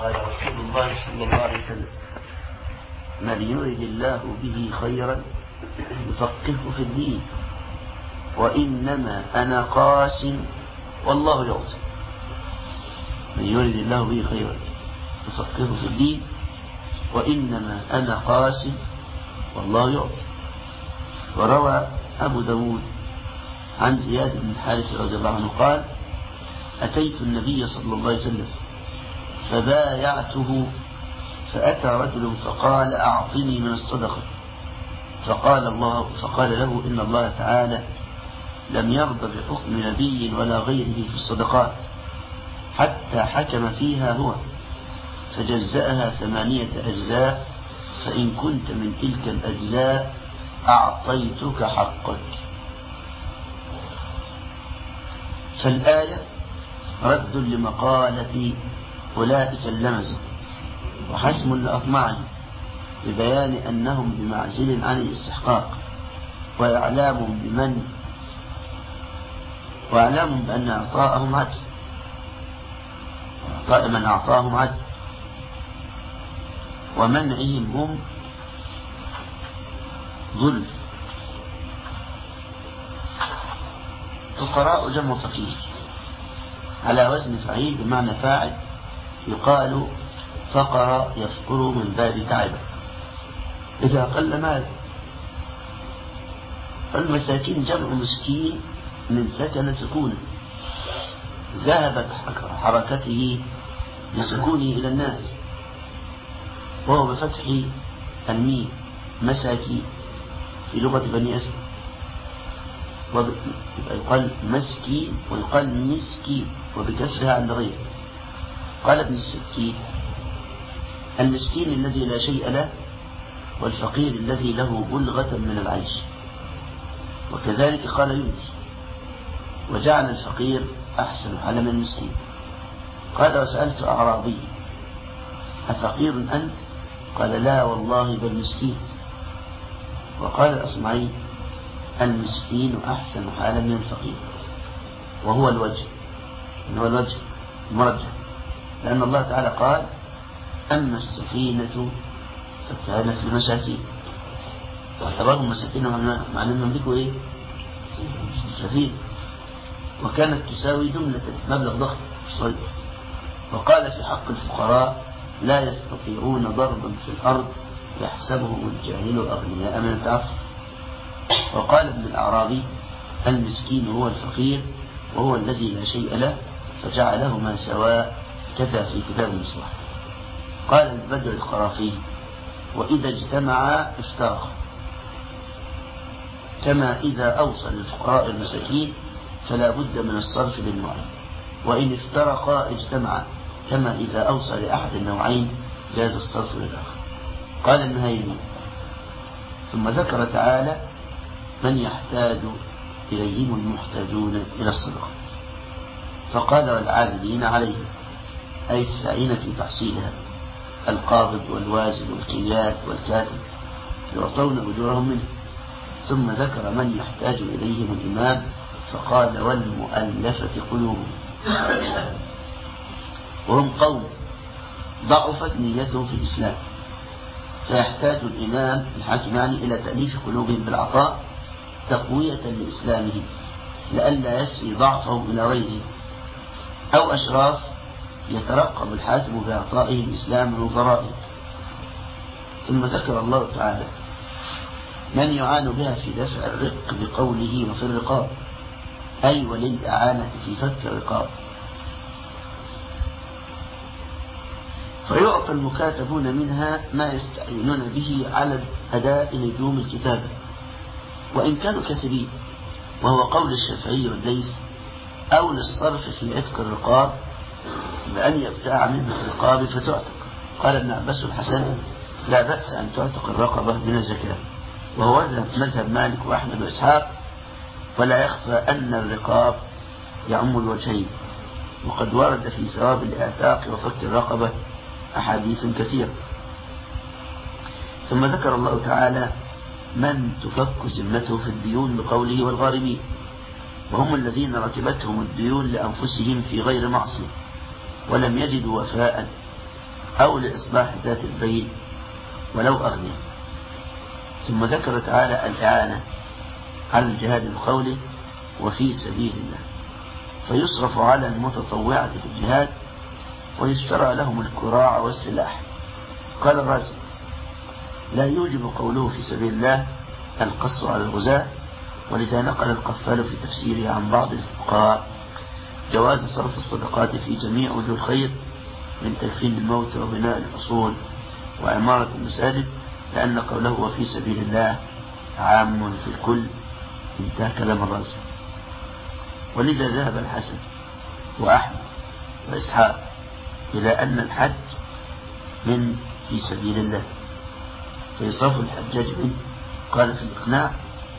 قال رسول الله صلى الله عليه وسلم من يرد الله به خيرا يفقهه في الدين وإنما أنا قاسم والله يعطي من يرد الله به خيرا يفقهه في الدين وإنما أنا قاسم والله يعطي وروى أبو داود عن زياد بن الحارث رضي الله عنه قال أتيت النبي صلى الله عليه وسلم فبايعته فأتى رجل فقال أعطني من الصدقة فقال الله فقال له إن الله تعالى لم يرضى بحكم نبي ولا غيره في الصدقات حتى حكم فيها هو فجزأها ثمانية أجزاء فإن كنت من تلك الأجزاء أعطيتك حقك فالآية رد لمقالة أولئك اللمزة وحسم لأطماعهم ببيان أنهم بمعزل عن الاستحقاق وإعلام بمن وإعلام بأن أعطاءهم عدل أعطاء من أعطاهم عدل ومنعهم هم ظلم فقراء جمع فقير على وزن فعيل بمعنى فاعل يقال فقر يفقر من باب تعب إذا قل مال فالمساكين جمع مسكين من سكن سكونه ذهبت حركته بسكونه إلى الناس وهو بفتح الميم مساكين في لغة بني أسد يقال مسكين ويقال مسكين وبكسرها عند غيره قال ابن السكين المسكين الذي لا شيء له والفقير الذي له بلغة من العيش وكذلك قال يونس وجعل الفقير أحسن على من المسكين قال وسألت أعرابي أفقير أنت قال لا والله بل مسكين وقال الأصمعي المسكين أحسن حالا من الفقير وهو الوجه هو الوجه المرجح لأن الله تعالى قال أما السفينة فكانت لمساكين واعتبرهم مساكين مع أنهم يملكوا إيه؟ سفينة وكانت تساوي جملة مبلغ ضخم صغير وقال في حق الفقراء لا يستطيعون ضربا في الأرض يحسبهم الجاهل أغنياء من التعفف وقال ابن الأعرابي المسكين هو الفقير وهو الذي لا شيء له فجعلهما سواء كذا في كتاب المصباح قال البدر الخرافي وإذا اجتمعا افترقا كما إذا أوصى للفقراء المساكين فلا بد من الصرف للنوعين وإن افترقا اجتمعا كما إذا أوصى لأحد النوعين جاز الصرف للآخر قال النهيمي ثم ذكر تعالى من يحتاج إليهم المحتاجون إلى الصدقة فقال والعاملين عليه أي السعين في تحصيلها القابض والوازن والكيات والكاتب يعطون أجورهم منه ثم ذكر من يحتاج إليهم الإمام فقال والمؤلفة قلوبهم وهم قوم ضعفت نيتهم في الإسلام فيحتاج الإمام الحاكم يعني إلى تأليف قلوبهم بالعطاء تقوية لإسلامهم لئلا يسري ضعفهم إلى غيرهم أو أشراف يترقب الحاكم بإعطائهم إسلام وفرائض ثم ذكر الله تعالى من يعان بها في دفع الرق بقوله وفي الرقاب أي وللإعانة في فك الرقاب فيعطى المكاتبون منها ما يستعينون به على أداء نجوم الكتابة وإن كانوا كسبين وهو قول الشافعي والليث أو للصرف في عتق الرقاب بأن يبتاع منه الرقاب فتعتق قال ابن عباس الحسن لا بأس أن تعتق الرقبة من الزكاة وهو مذهب مالك وأحمد وإسحاق ولا يخفى أن الرقاب يعم الوجهين وقد ورد في ثواب الإعتاق وفك الرقبة أحاديث كثيرة ثم ذكر الله تعالى من تفك ذمته في الديون بقوله والغارمين وهم الذين ركبتهم الديون لأنفسهم في غير معصية ولم يجدوا وفاء أو لإصلاح ذات البين ولو أغنياء ثم ذكر تعالى الإعانة على الجهاد بقوله وفي سبيل الله فيصرف على المتطوعة في الجهاد ويشترى لهم الكراع والسلاح قال الرازي لا يوجب قوله في سبيل الله القصر على الغزاة ولذا نقل القفال في تفسيره عن بعض الفقهاء جواز صرف الصدقات في جميع وجوه الخير من تكفين الموت وبناء الحصول وعمارة المساجد لأن قوله وفي سبيل الله عام في الكل انتهى كلام الرازي ولذا ذهب الحسن وأحمد وإسحاق إلى أن الحج من في سبيل الله فيصرف الحجاج منه قال في الإقناع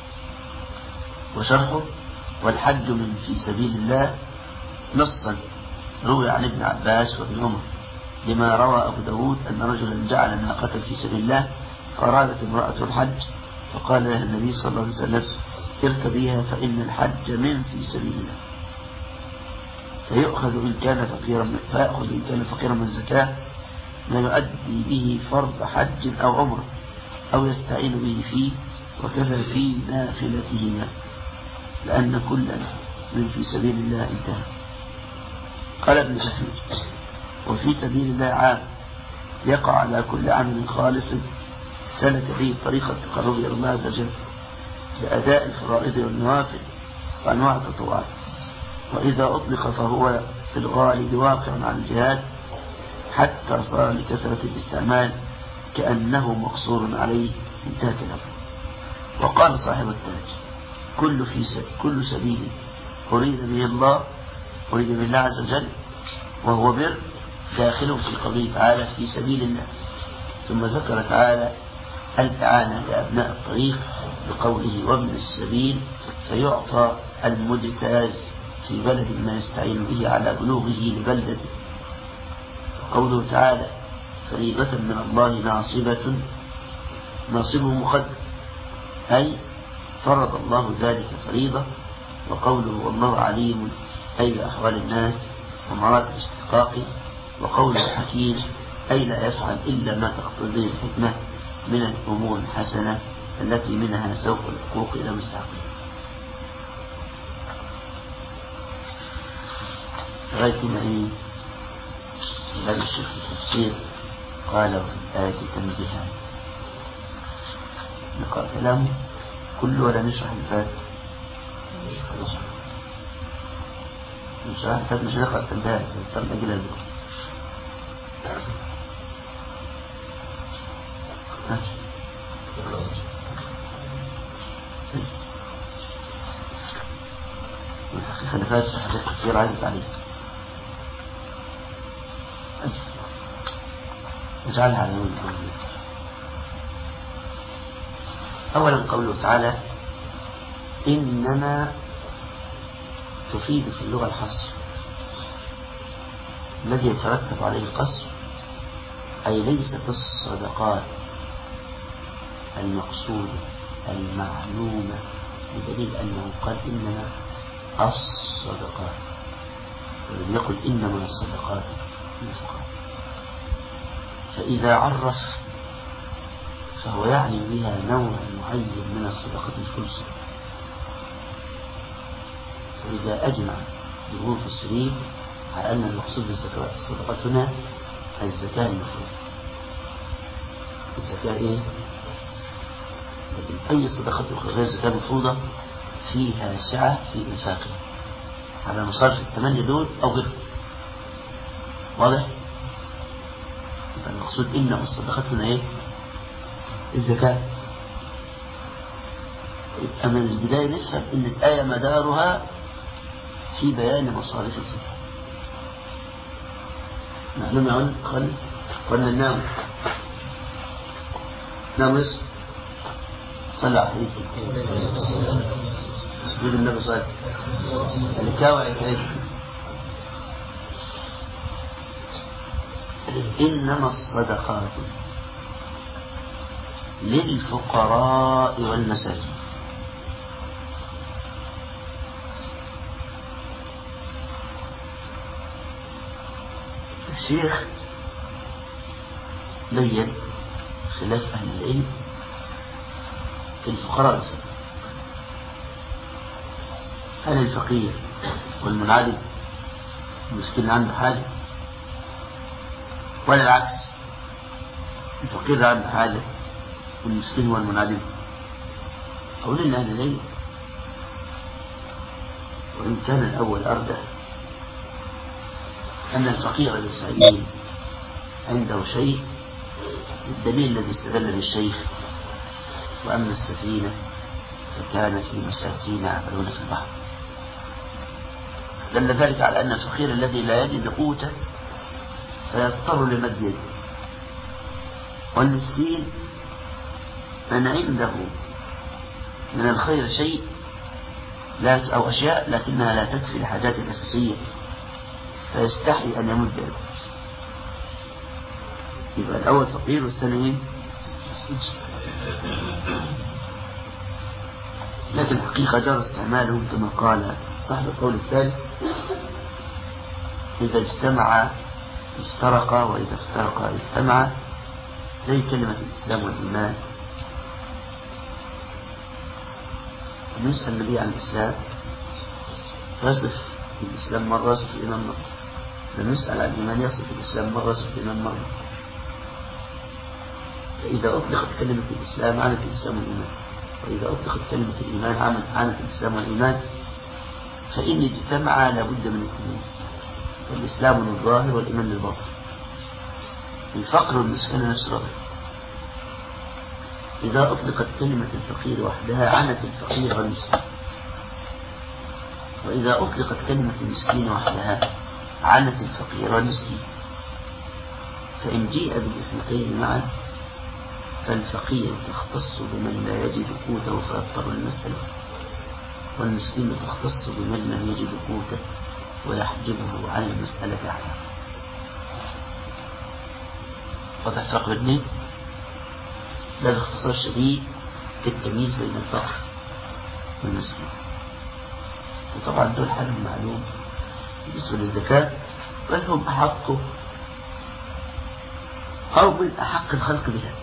وشرحه والحج من في سبيل الله نصا روي عن ابن عباس وابن عمر لما روى أبو داود أن رجلا جعل ناقة في سبيل الله فأرادت امرأة الحج فقال لها النبي صلى الله عليه وسلم اركبيها فإن الحج من في سبيل الله فيؤخذ إن كان فقيرا فيأخذ إن كان فقيرا من الزكاة ما يؤدي به فرض حج أو عمره أو يستعين به فيه وكذا في نافلتهما لأن كلا من في سبيل الله انتهى قال ابن كثير وفي سبيل الله عام يقع على كل عمل خالص سلك به طريقة التقرب إلى الله عز وجل بأداء الفرائض والنوافل وأنواع التطوعات وإذا أطلق فهو في الغالب واقع عن الجهاد حتى صار لكثرة الاستعمال كأنه مقصور عليه انتهى كلامه وقال صاحب التاج كل في سبيل كل سبيل أريد به الله أريد به الله عز وجل وهو بر داخل في قوله تعالى في سبيل الله ثم ذكر تعالى الإعانة لأبناء الطريق بقوله وابن السبيل فيعطى المجتاز في بلد ما يستعين به على بلوغه لبلدته قوله تعالى فريضة من الله ناصبة ناصبه مقدم أي فرض الله ذلك فريضة وقوله والله عليم أي بأحوال الناس ومراتب استحقاقه وقوله حكيم أي لا يفعل إلا ما تقتضيه الحكمة من الأمور الحسنة التي منها سوق الحقوق إلى مستحقها لغاية هنا إيه هذا الشيخ التفسير قال وفي الآية تنبيهات نقرأ كلامه كله ولا نشرح الفات نشرح الفات مش نقرأ التنبيهات نضطر نجيلها بكرة والحقيقة اللي فاتت حاجات كثير عايزة عليك اجعلها على نور أولا قوله تعالى إنما تفيد في اللغة الحصر الذي يترتب عليه القصر أي ليست الصدقات المقصودة المعلومة بدليل أنه قال إنما الصدقات ولم يقل إنما الصدقات النفقات فإذا عرف فهو يعني بها نوع معين من الصدقة مش كل صدقة فإذا أجمع جمهور السرير على أن المقصود بالصدقة هنا الزكاة المفروضة الزكاة إيه؟ لكن أي صدقة أخرى غير الزكاة المفروضة فيها سعة في إنفاقها على مصارف الثمانية دول أو غيرهم واضح؟ يبقى المقصود إنما الصدقة هنا إيه؟ الزكاة يبقى من البداية نفهم إن الآية مدارها في بيان مصارف الزكاة معلومة يا ولد خل ولا ننام نام يس صلى على حديث يقول النبي صلى الكاوع كيف إنما الصدقات للفقراء والمساكين الشيخ بين خلاف أهل العلم في الفقراء بس هل الفقير والمنعدم المسكين عنده حاجة ولا العكس الفقير عنده حاجة والمسكين هو المنعدم أقول إن أهل العلم وإن كان الأول أرجح أن الفقير الإسرائيلي عنده شيء الدليل الذي استدل للشيخ وأما السفينة فكانت لمساكين يعملون في البحر دل ذلك على أن الفقير الذي لا يجد قوتا فيضطر لمد يده والمسكين من عنده من الخير شيء لا أو أشياء لكنها لا تكفي الحاجات الأساسية فيستحي أن يمد يده يبقى الأول فقير والثاني لكن الحقيقة جرى استعمالهم كما قال صاحب القول الثالث إذا اجتمع افترقا وإذا افترقا اجتمعا زي كلمة الإسلام والإيمان نسأل النبي عن الإسلام فيصف الإسلام مرة يصف الإيمان مرة لما نسأل عن الإيمان يصف الإسلام مرة يصف الإيمان مرة فإذا أطلقت كلمة الإسلام عنت الإسلام والإيمان وإذا أطلقت كلمة الإيمان عنت عنت الإسلام والإيمان فإن اجتمع لابد من التمييز فالإسلام للظاهر والإيمان للباطن الفقر والمسكنة نفس الرجل إذا أطلقت كلمة الفقير وحدها عنت الفقير والمسكين وإذا أطلقت كلمة المسكين وحدها عنت الفقير والمسكين فإن جيء بالاثنتين معا فالفقير تختص بمن لا يجد قوته فيضطر المسألة والمسكين تختص بمن لم يجد قوته ويحجبه عن المسألة عنه واضح فرق بالاثنين لا باختصار شديد التمييز بين الفقر والمسكين وطبعا دول حالهم معلوم بالنسبة للزكاة بل هم أحق أو من أحق الخلق بها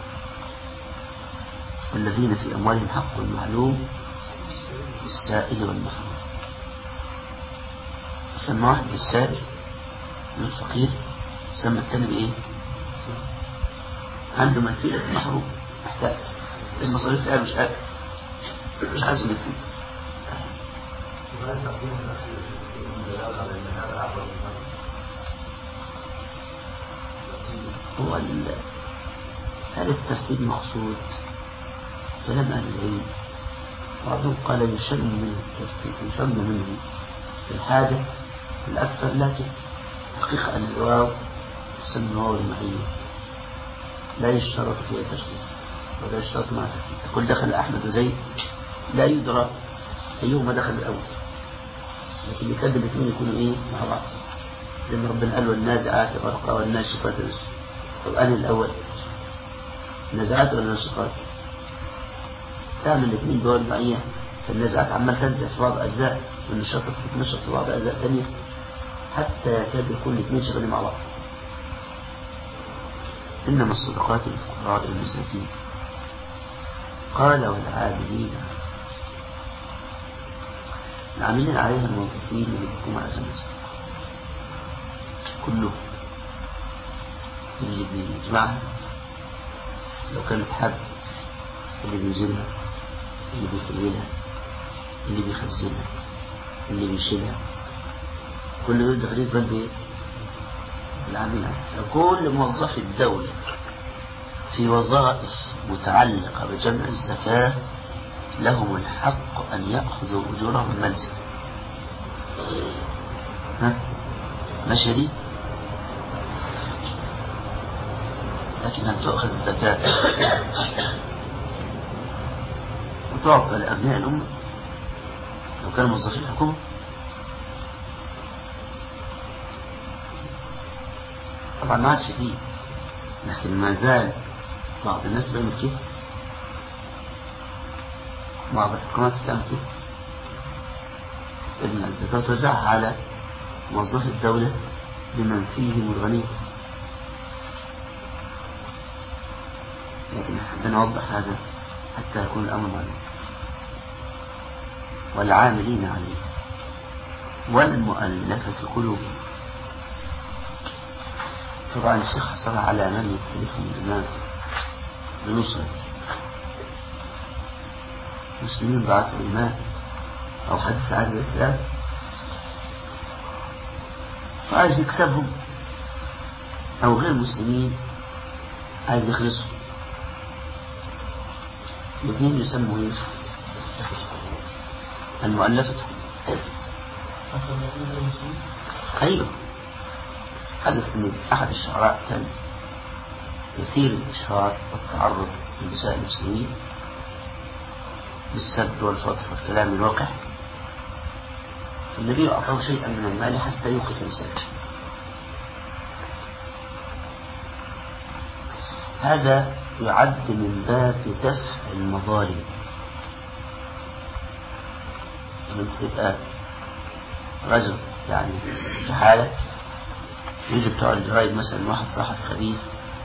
والذين في أموالهم حق معلوم السائل والمحروم سمى واحد بالسائل من الفقير سمى الثاني بإيه؟ عنده منفيلة المحروم محتاج المصاريف الآن مش قادر مش عايز منفيل هو هل الترتيب مقصود كلام أهل العلم بعضهم قال يشم منه الترتيب يشم منه الحاجة الأكثر لكن حقيقة أن الواو تسمى واو المعية لا يشترط فيها تشديد ولا يشترط مع ترتيب تقول دخل أحمد وزيد لا يدرى أيهما دخل الأول لكن يكذب الاثنين يكونوا إيه مع بعض زي ما ربنا قال والنازعات غرقا والناشطات رزقا طب أنا الأول نزعات ولا ناشطات استعمل الاثنين دول معية فالنزعات عمال تنزع في بعض أجزاء والنشاطات تتنشط في بعض أجزاء ثانية حتى يكاد يكون الاثنين شغالين مع بعض إنما الصدقات للفقراء المساكين قال والعاملين العاملين عليها الموظفين من الحكومة على المسجد كله اللي بيجمعها لو كانت حب اللي بيوزنها اللي بيسيلها اللي بيخزنها اللي بيشيلها كل دول داخلين بند ايه؟ العاملين كل موظفي الدولة في وظائف متعلقة بجمع الزكاة لهم الحق أن يأخذوا أجورهم من المسجد ها؟ ماشية دي؟ لكن أن تؤخذ الزكاة وتعطى لأبناء الأمة لو كانوا موظفين الحكومة طبعا ما عادش فيه لكن ما زال بعض الناس بيعمل كده بعض الحكومات بتعمل كده إن الزكاة توزعها على موظفي الدولة بمن فيهم الغني بنوضح هذا حتى يكون الأمر معلوم والعاملين عليه والمؤلفة قلوبهم طبعا الشيخ حصل على من يختلفهم الإمام بنصرة المسلمين بعثوا الماء أو حدث عن الإسلام وعايز يكسبهم أو غير مسلمين عايز يخلصهم الاثنين يسموا ايه المؤلفة أيوه حدث أن أحد الشعراء كان كثير الإشهار والتعرض لنساء المسلمين بالسب والفضح والكلام الوقح فالنبي أعطاه شيئا من المال حتى يوقف السب هذا يعد من باب دفع المظالم من تبقى رجل يعني في حالة يجي بتوع الجرايد مثلا واحد صاحب خبيث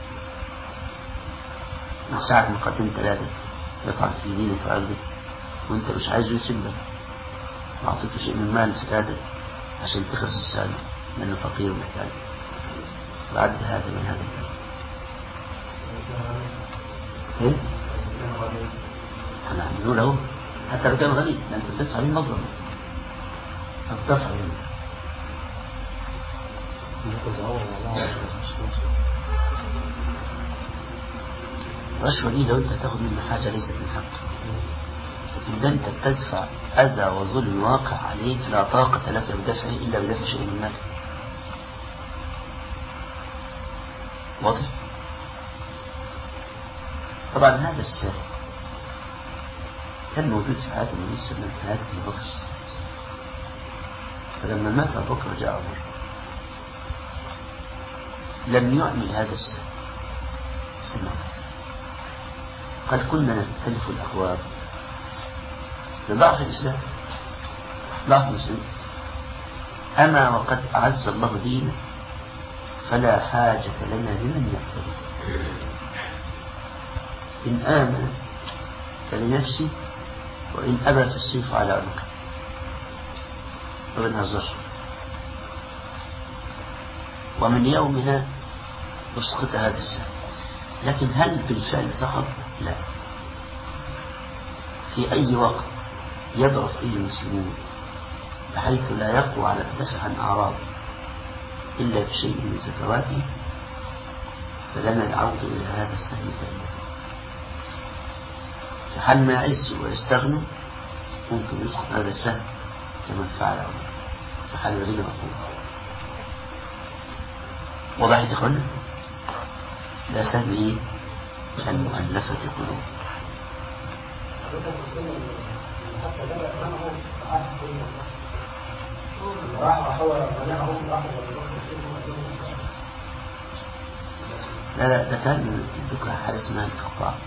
من ساعة نقاطين ثلاثة يطعن في دينك وعرضك وانت مش عايزه يسبك وأعطيته شيء من مال سكادك عشان تخلص لسانه لأنه فقير ومحتاج بعد هذا من هذا الباب ايه؟ احنا بنقول اهو حتى لو كان غني لأنت بتدفع به مظلمة أو تدفع به الرشوة دي لو انت تاخد منه حاجة ليست من حقك لكن ده انت بتدفع أذى وظلم واقع عليك لا طاقة لك بدفعه إلا بدفع شيء من مالك واضح؟ طبعا هذا السر كان موجود في حياة النبي صلى الله عليه وسلم حياة الزخش فلما مات أبو بكر جاء عمر لم يعمل هذا السر سمع قال كنا نختلف الأبواب لضعف الإسلام ضعف الإسلام أما وقد أعز الله دينه فلا حاجة لنا لمن يقتدي إن آمن فلنفسي وإن أبى فالسيف على عنقه ما بنهزرش ومن يومنا أسقط هذا السهم لكن هل بالفعل سقط؟ لا في أي وقت يضعف فيه المسلمون بحيث لا يقوى على الدفع عن أعراض إلا بشيء من زكواته فلنا العودة إلى هذا السهم ثانية في حال ما يعزوا ويستغنوا ممكن يسقط هذا السهم كما فعل عمر في حال الغنى مقبول وضحت إخوانا ده سهم إيه المؤلفة قلوب لا لا ده كان ذكر حاجة اسمها الفقاع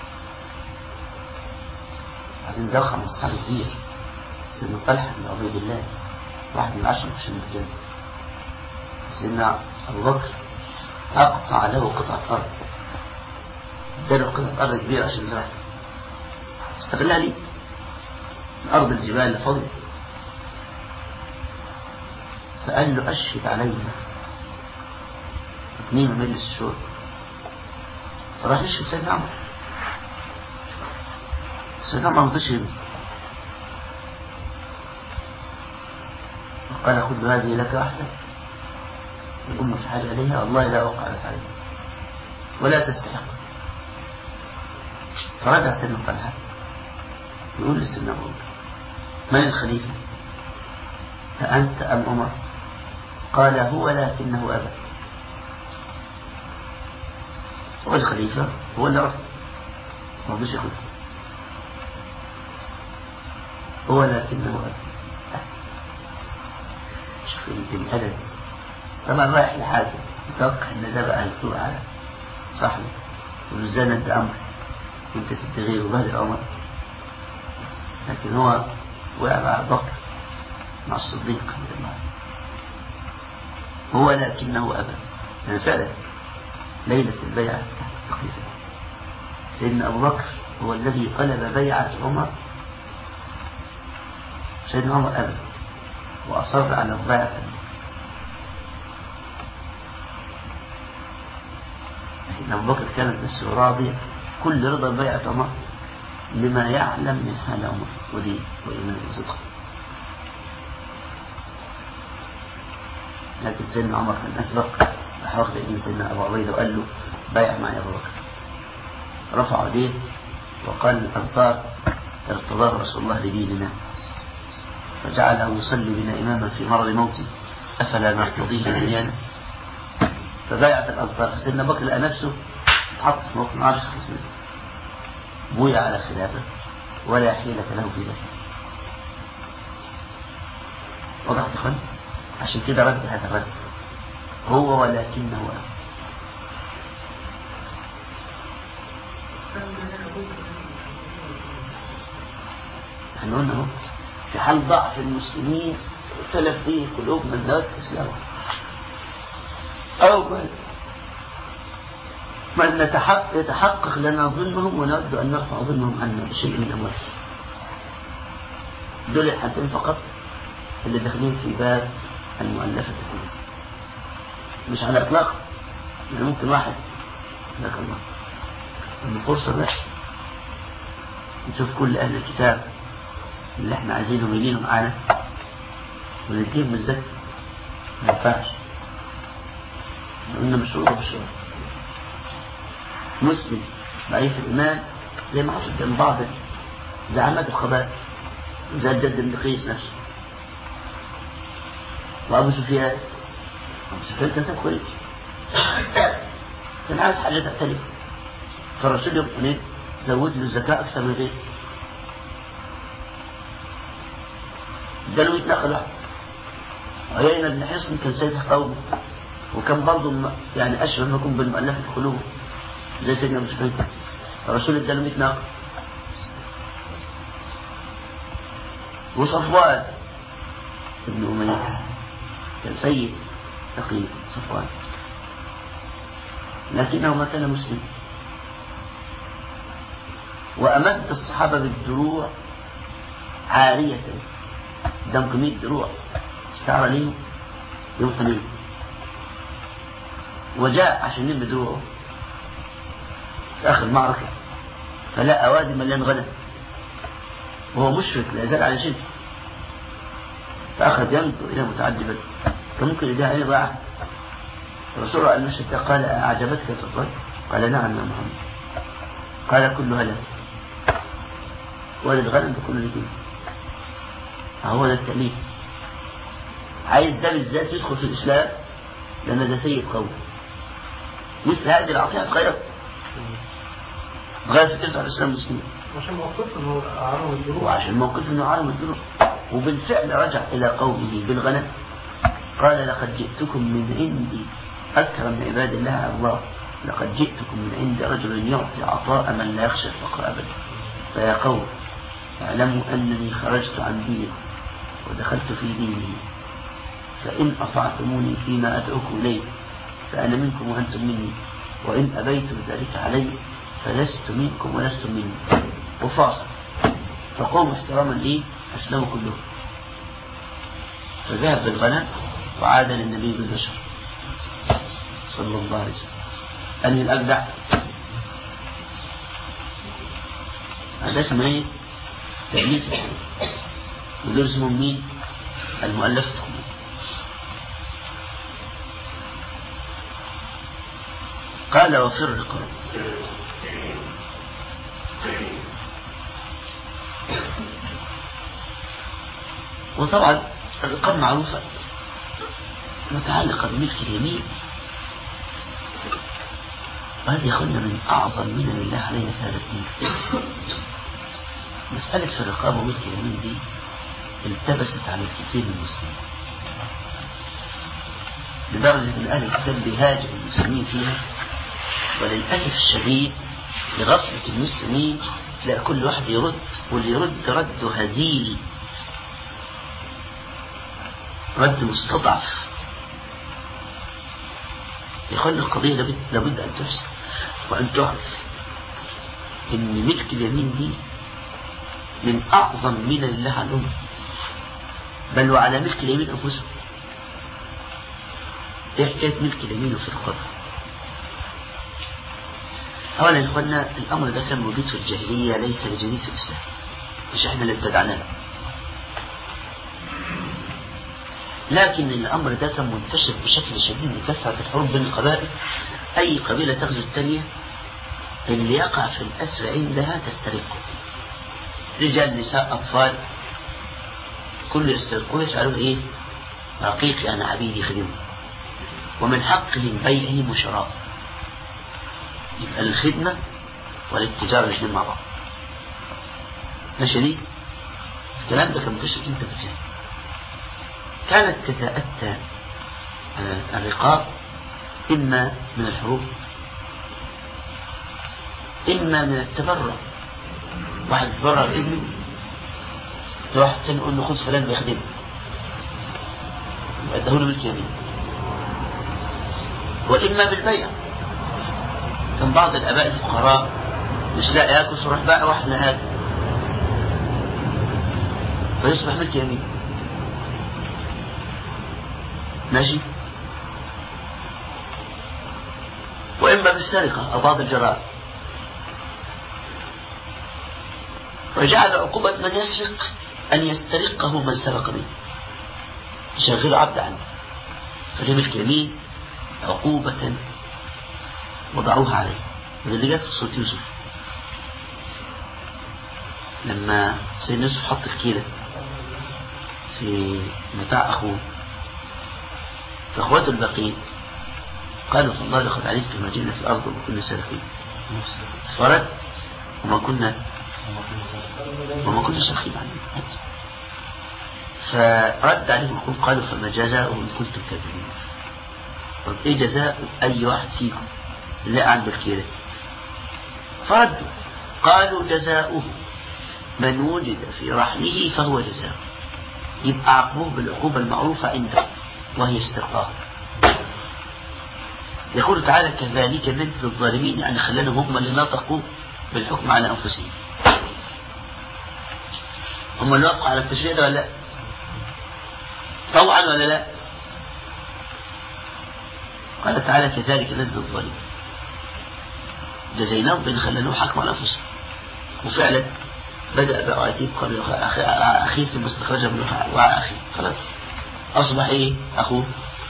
بعدين ده خمس أصحاب كبير سيدنا طلحة بن عبيد الله واحد من عشرة مبشرين بالجنة سيدنا أبو بكر أقطع له قطعة أرض اداله قطعة أرض كبيرة عشان يزرعها استغلها لي أرض الجبال اللي فاضية فقال له أشهد علينا اثنين من مجلس الشورى فراح يشهد سيدنا عمر سيدنا عمر ما رضيش يمشي قال خذ هذه لك وحدك الأمة في حاجة إليها والله لا أوقعت عليها ولا تستحق فرجع سيدنا طلحة يقول لسيدنا أبو بكر من الخليفة أأنت أم عمر قال هو لكنه أبى هو الخليفة هو اللي رفض ما رضيش ياخذ هو لكنه أبى شوف الأدب طبعا رايح لحاجة يتوقع ان ده بقى هيسوق على صاحبه والزنا ده امر وانت تدي غيره وبهدل عمر لكن هو وقع مع بكر مع الصديق رضي الله عنه هو لكنه ابى يعني فعلا ليلة البيعة تحت التقليد سيدنا أبو بكر هو الذي طلب بيعة عمر سيدنا عمر أبى وأصر على البيعة سيدنا أبو بكر كانت نفسه راضية كل رضا بيعة عمر لما يعلم من حال عمر ودين وإيمان وصدق لكن سيدنا عمر كان أسبق راح واخد إيدين سيدنا أبو عبيدة وقال له بايع معي أبو بكر رفع يديه وقال الأنصار ارتضاه رسول الله لديننا فجعله يصلي بنا إماما في مرض موته أفلا نرتضيه لديانا فبايعت الأنصار فسيدنا بكر لقى نفسه حط في موقف عرش قسمه بويع على خلافه ولا حيلة له في ذلك وضحت يا عشان كده رد هذا الرد هو ولكنه احنا قلنا اهو في حال ضعف المسلمين اختلف فيه قلوب من ذات الاسلام او من نتحقق يتحقق لنا ظلمهم ونود ان نرفع ظلمهم عنا بشيء من اموالهم دول الحالتين فقط اللي داخلين في باب المؤلفة كلها مش على اطلاق يعني ممكن واحد لك الله ان فرصة بس نشوف كل اهل الكتاب اللي احنا عايزينهم يجينوا معانا ونديهم الزكاة ما ينفعش قلنا مشروع بالشروط مسلم ضعيف الإيمان زي ما حصل بين بعض زعامات الخبائث زي الجد بن قيس نفسه وأبو سفيان أبو سفيان كان ساب كويس كان عايز حاجة تعتلف فالرسول يوم حنين زود له الزكاة أكثر من غيره قالوا يتنقل واحد عيينة بن حصن كان سيد قومه وكان برضه يعني أشبه ما يكون بالمؤلفة قلوبه زي سيدنا أبو سفيان الرسول اداله 100 ناقة وصفوان ابن أمية كان سيد ثقيل صفوان لكنه ما كان مسلم وأمد الصحابة بالدروع عارية دمك 100 دروع استعار ليهم يوم حنين وجاء عشان يلم دروعه في آخر المعركة فلقى وادي مليان غنم وهو مشرك لا يزال على شرك فأخذ ينظر إلى متعدي بدر كان ممكن يديها عليه ضاعة الرسول على المشهد قال أعجبتك يا صفوان قال نعم يا محمد قال كلها له ولد غنم بكل لكي هو ده التأليف عايز ده بالذات يدخل في الإسلام لأن ده سيد قوم مثل هذه العطية تغير غاية تنفع الإسلام المسلمين عشان موقف انه عرم الدروع وعشان موقف انه عالم الدروع وبالفعل رجع الى قومه بالغنم قال لقد جئتكم من عندي اكرم عباد الله على الله لقد جئتكم من عند رجل يعطي عطاء من لا يخشى الفقر ابدا فيا قوم اعلموا انني خرجت عن دينكم ودخلت في دينه فان اطعتموني فيما ادعوكم اليه فانا منكم وانتم مني وان ابيتم ذلك علي فلست منكم ولستم مني وفاصل فقوم احتراما لي أسلموا كلهم فذهب بالغنم وعاد للنبي بالبشر صلى الله عليه وسلم أنهي الأجدع هذا اسمه ايه؟ تأليف ودول اسمهم مين؟ المؤلفة قال وفي الرقاب وطبعا الرقاب معروفة متعلقة بملك اليمين وهذه يا اخوانا من أعظم من الله علينا في هذا الدين مسألة في الرقاب وملك اليمين دي التبست على الكثير من المسلمين لدرجة أن أهل الكتاب بيهاجم المسلمين فيها وللأسف الشديد لغفلة المسلمين تلاقي كل واحد يرد واللي يرد رد هزيل رد مستضعف يقول القضية لابد, لابد أن تحسن وأن تعرف ان ملك اليمين دي من اعظم من الله عنهم بل وعلى ملك اليمين انفسهم ايه حكايه ملك اليمين في القرآن اولا يا اخوانا الامر ده كان موجود في الجاهليه ليس بجديد في الاسلام مش احنا اللي ابتدعناه لكن الامر ده كان منتشر بشكل شديد كثرة الحروب بين القبائل اي قبيله تغزو الثانيه اللي يقع في الاسر عندها تسترقه رجال نساء اطفال كل يسترقوه يجعلوه ايه رقيق يعني عبيد يخدمه ومن حقهم بيعهم وشرائه يبقى الخدمة والاتجار الاثنين مع بعض ماشي دي الكلام ده كان منتشر جدا في الجاهلية كانت تتأتى آه، الرقاب إما من الحروب إما من التبرع واحد يتبرع بابنه واحد تاني يقول له خذ فلان ده يخدمه يبقى له ملك يمين وإما بالبيع كان بعض الآباء الفقراء مش لاقي ياكل فراح باع واحد لهذا فيصبح ملك يمين ماشي وإما بالسرقة أو بعض الجرائم وجعل عقوبة من يسرق أن يسترقه من سرق منه يشغل عبد عنه فليه ملك يمين عقوبة وضعوها عليه وده اللي جت في سورة يوسف لما سيدنا يوسف حط الكيلة في متاع أخوه فأخواته الباقيين قالوا فالله لقد علمت ما جئنا في الأرض وما كنا سارقين فرد وما كنا وما كنا سارقين عنه فرد عليهم يقول قالوا فما جزاؤه إن كنتم كاذبين طب إيه جزاء أي واحد فيكم اللي قاعد بالكيلة فردوا قالوا جزاؤه من وجد في رحله فهو جزاؤه يبقى عقبوه بالعقوبة المعروفة عنده وهي استرقاق يقول تعالى كذلك نجد الظالمين يعني خلانا هم اللي نطقوا بالحكم على أنفسهم هم اللي وقعوا على التشريع ده ولا لا طوعا ولا لا قال تعالى كذلك نجد الظالمين جزيناهم بأن خلناهم حكموا على أنفسهم وفعلا بدأ بأعاتيب قبل أخيه ثم استخرجه من وعاء أخيه خلاص أصبح إيه أخوه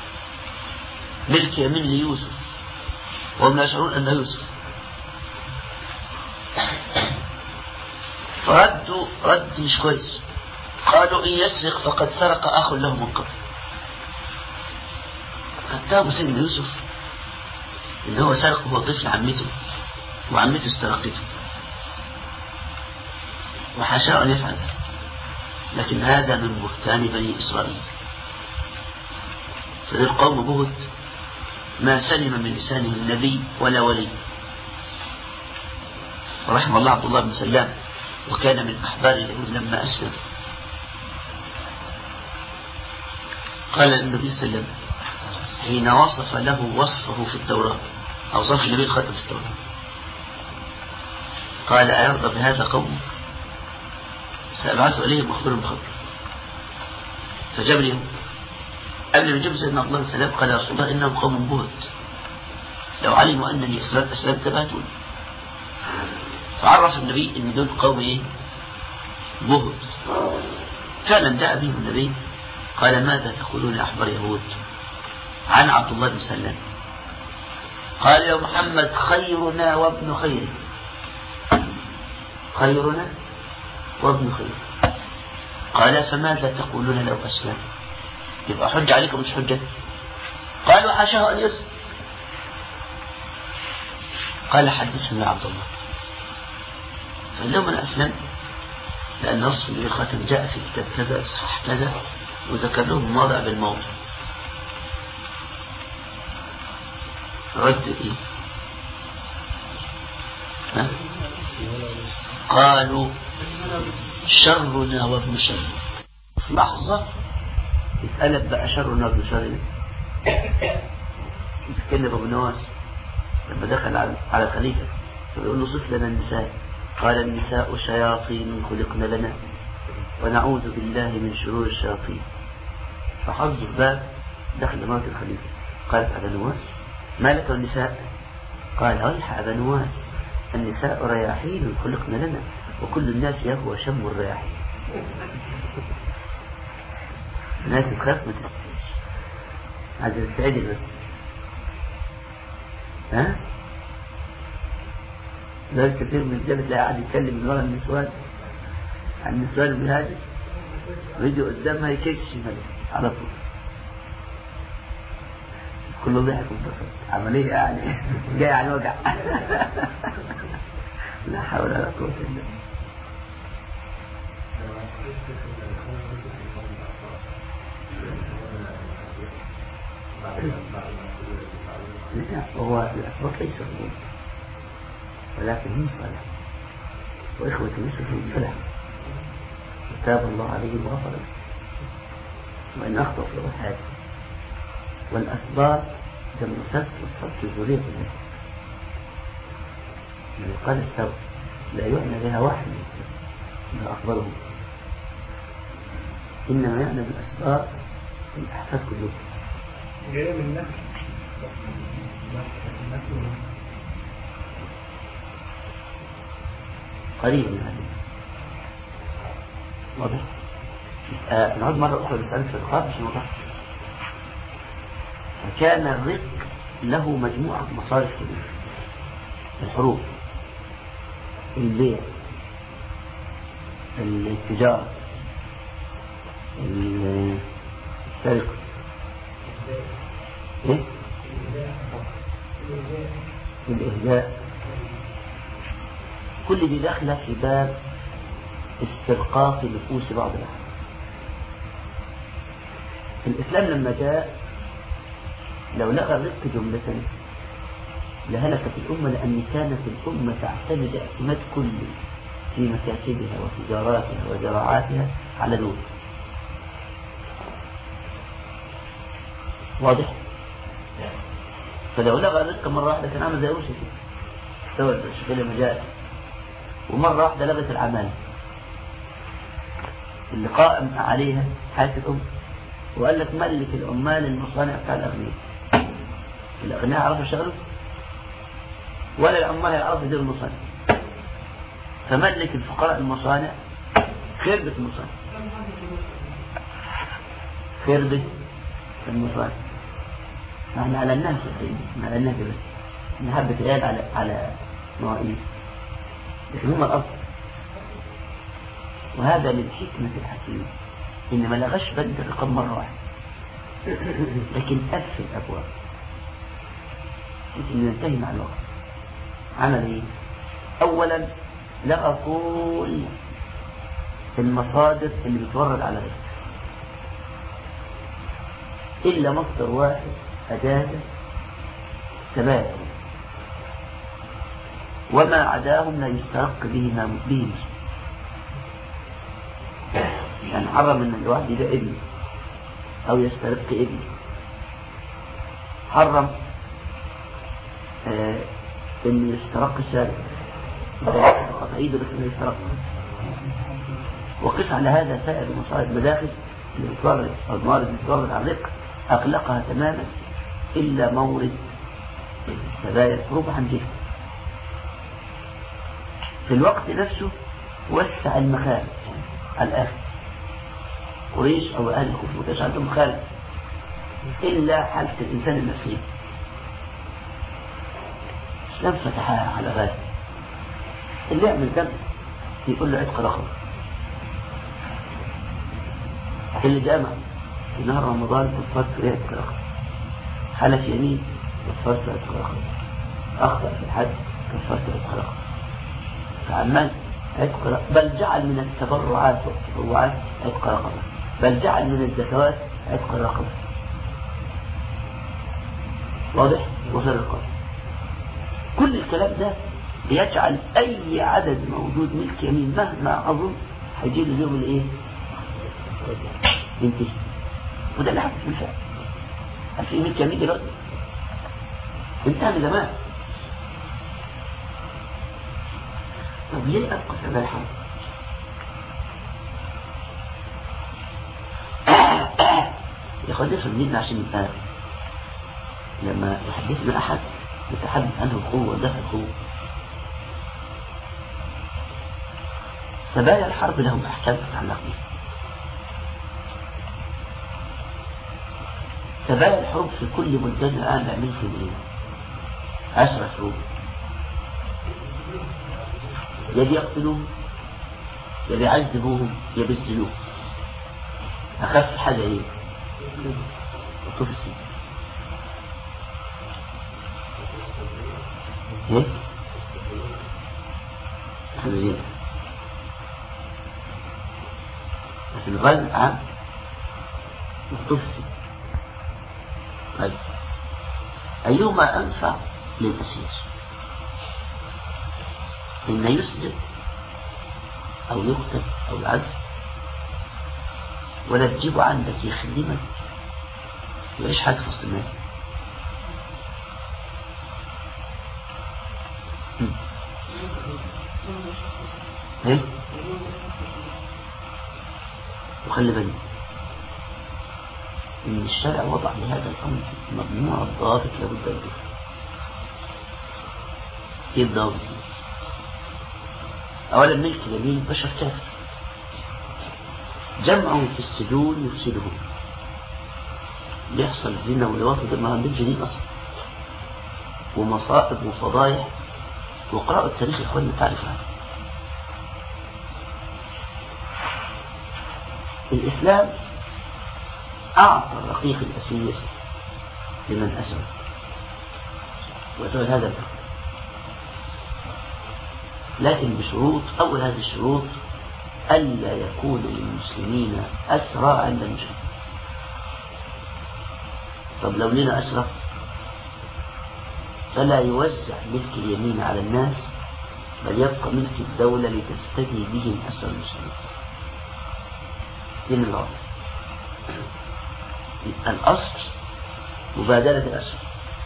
ملك يمين ليوسف وهم لا يشعرون أنه يوسف فردوا رد مش كويس قالوا إن يسرق فقد سرق أخ له من قبل اتهموا سيدنا يوسف إن هو سرق وهو طفل عمته وعمته استرقته وحاشاه أن يفعل ذلك لكن هذا من بهتان بني إسرائيل فذي القوم بهت ما سلم من لسانه النبي ولا ولي ورحم الله عبد الله بن سلام وكان من أحبار اليهود لما أسلم قال النبي صلى الله عليه وسلم حين وصف له وصفه في التوراة أو وصف النبي الختم في التوراة قال أيرضى بهذا قومك سأبعث إليهم مخبر بخبر فجاب لي قبل ما يجيب سيدنا عبد الله بن سلام قال يا رسول الله إنهم قوم بهت لو علموا أنني أسلمت أسلمت بهتون فعرف النبي أن دول قوم إيه؟ بهت فعلا دعا بهم النبي قال ماذا تقولون يا أحبار يهود عن عبد الله بن سلام قال يا محمد خيرنا وابن خيرنا خيرنا وابن خير قال فماذا تقولون لو أسلم يبقى حج عليكم مش حجة قالوا حاشاه أن يسلم قال حدثهم يا عبد الله فقال لهم أنا أسلمت لأن نصف النبي الخاتم جاء في كتاب كذا إصحاح كذا وذكر لهم موضع بالموضع رد إيه ها؟ قالوا شرنا وابن شر في لحظة اتقلب بقى شرنا وابن شر يتكلم ابو نواس لما دخل على على الخليفة فبيقول له صف لنا النساء قال النساء شياطين خلقن لنا ونعوذ بالله من شرور الشياطين فحظ الباب دخل مرات الخليفة قالت أبا نواس ما لك والنساء قال ويح أبا نواس النساء رياحين خلقن لنا وكل الناس يهوى شم الرياحين الناس تخاف ما تستفيدش عايزة تتعدل بس ها لا كثير من الرجال تلاقي قاعد يتكلم من ورا النسوان عن النسوان المهاجر ويجي قدامها يكش على طول كله ضحك وانبسط عملية يعني جاي يعني وجع لا حول ولا قوة إلا بالله لا هو الأسباب ليس هو ولكن هم صالح وإخوة يوسف هم صلح وتاب الله عليهم وغفر له وإن أخطأ في روحاته والأسباب جمع سبت والسبت ذرية الله من قال السبت لا يعنى بها واحد من السبت ما أخبره إنما يعنى بالأسباب الأحفاد كلهم جاية من نفس قريب من هذه واضح آه نعود مرة أخرى لسألة في الرقاب عشان نوضح فكان الرق له مجموعة مصارف كبيرة الحروب البيع التجارة السرقة إيه؟ الإهداء كل دي داخلة في باب استرقاق نفوس بعض الأحد الإسلام لما جاء لو لغى الرق جملة لهلكت الأمة لأن كانت الأمة تعتمد اعتماد كلي في مكاسبها وتجاراتها وزراعاتها على دول واضح فلو لغى الرق مرة واحدة كان عامل زي روسيا كده سوى شغل المجال ومرة واحدة لغت العمالة اللي قائم عليها حياة الأمة وقال لك ملك العمال المصانع بتاع الأغنياء الأغنياء عرفوا يشتغلوا ولا العمال يعرفوا يديروا المصانع فملك الفقراء المصانع خربت المصانع خربت المصانع احنا اعلناها في السيدي احنا اعلناها بس نحب الآيات على على مواعيد لكن هم الأصل وهذا من حكمة الحكيم إن ما لغش بند الرقم مرة واحدة لكن ألف الأبواب بحيث إنه ينتهي مع الوقت عمل إيه؟ أولا لغى كل المصادر اللي بتورد على الرزق إلا مصدر واحد أجازة سبائل وما عداهم لا يسترق به ما به مسلم يعني حرم ان الواحد يبيع ابنه او يسترق ابنه حرم آه ان يسترق السارق قطعيد لكن يسترق وقس على هذا سائر المصائب المداخل اللي بتورد او الموارد اللي بتورد على الرق اغلقها تماما الا مورد السبايا الحروب عن جهه في الوقت نفسه وسع المخارج على الآخر قريش أو أهل الكفر وكاش عندهم مخارج إلا حالة الإنسان النفسي لم فتحها على غاية اللي يعمل ذنب يقول له عتق رقبة اللي جامع في نهار رمضان كفرت له عتق رقبة حلف يمين كفرت له عتق رقبة أخطأ في الحج كفرت له عتق رقبة فعمال عتق رقبة بل جعل من التبرعات والتطوعات عتق رقبة بل جعل من الزكوات عتق رقبة واضح وصل القول كل الكلام ده بيجعل اي عدد موجود ملك يمين مهما اظن هيجي له اليوم الايه ينتهي وده اللي حدث بالفعل هل في ملك يمين دلوقتي انتهى من زمان طب ليه أبقى سبع الحرب ياخد في المدينة عشان يبقى لما يحدثنا أحد يتحدث عنه القوة ده القوة سبايا الحرب لهم أحكام تتعلق بها سبايا الحروب في كل بلدان الآن بيعملوا في إيه؟ عشرة حروب يا بيقتلوهم يا بيعذبوهم يا بيسجنوهم أخف حاجة إيه؟ وقوف السجن إيه؟ حاجة لكن الغالب العام مكتوب في طيب أيهما أنفع للأسير إن يسجن أو يقتل أو يعذب ولا تجيبه عندك يخدمك ويعيش حاجة في وسط الناس ايه وخلي بالك ان الشرع وضع لهذا الامر مجموعة ضوابط لابد من ايه الضوابط اولا ملك اليمين بشر كافر جمعه في السجون يفسده بيحصل زنا ولواط ده ما عندهمش دين اصلا ومصائب وفضايح وقراءة التاريخ يا اخواني تعرف هذا الإسلام أعطى الرقيق الأسير لمن أسر وتقول هذا الحق لكن بشروط أول هذه الشروط ألا يكون للمسلمين أسرى عند المشرك طب لو لنا أسرى فلا يوزع ملك اليمين على الناس بل يبقى ملك الدولة لتفتدي بهم أسر المسلمين من الله الأصل مبادلة الأسر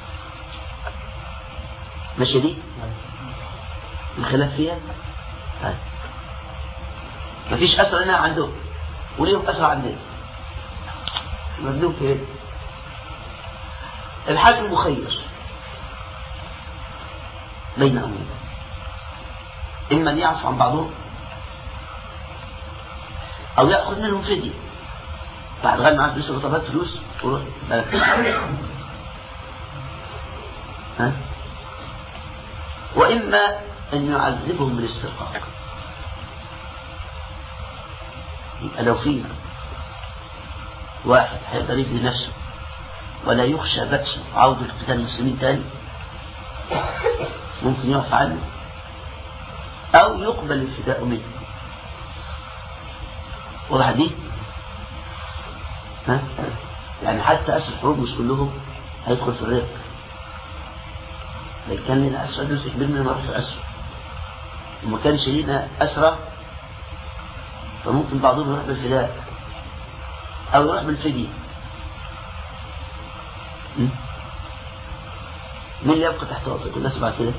ماشي دي الخلاف فيها هاي مفيش أسر هنا عندهم وليهم أسر عندنا مبدوك ايه الحاكم مخير بين أمرين إما أن يعفو عن بعضهم أو يأخذ منهم فدية بعد غير معاه فلوس وطبات فلوس وروح بلد ها وإما أن يعذبهم بالاسترقاق يبقى لو في واحد هيقدر يفدي نفسه ولا يخشى بأس عودة قتال المسلمين تاني ممكن يعفى عنه أو يقبل الفداء منه واضح دي ها يعني حتى أسر الحروب مش كلهم هيدخل في الرق لكن كان لنا أسرى جزء كبير منهم يروح في الأسرى وما كانش لنا أسرى فممكن بعضهم يروح بالفداء أو يروح بالفدية مين اللي يبقى تحت وطئة الناس بعد كده